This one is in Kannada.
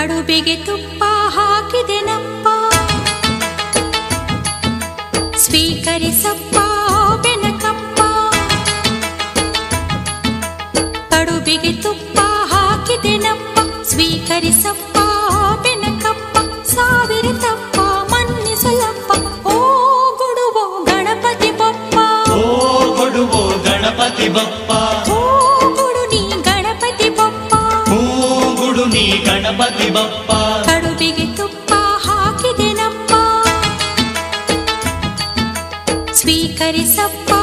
ಕಡುಬಿಗೆ ತುಪ್ಪ ಹಾಕಿದೆನಪ್ಪ ಸ್ವೀಕರಿಸಪ್ಪ ಬೆನಕಪ್ಪ ಕಡುಬಿಗೆ ತುಪ್ಪ ಹಾಕಿದೆನಪ್ಪ ಸ್ವೀಕರಿಸಪ್ಪ ಬೆನಕಪ್ಪ ಸಾವಿರ ತಪ್ಪ ಮನ್ನಿಸಲಪ್ಪ ಓ ಗುಡುವೋ ಗಣಪತಿ ಬಪ್ಪ ಓ ಕೊಡುವೋ ಗಣಪತಿ ಬಪ್ಪ ಓ ಗುಡು ನೀ ಗಣಪತಿ ಬಪ್ಪ ಹೂ ಗುಡು ನೀ ಗಣಪತಿ ಬಪ್ಪ ಕಡುಬಿಗೆ ತುಪ್ಪ ಹಾಕಿದೆನಪ್ಪ ಸ್ವೀಕರಿಸಪ್ಪ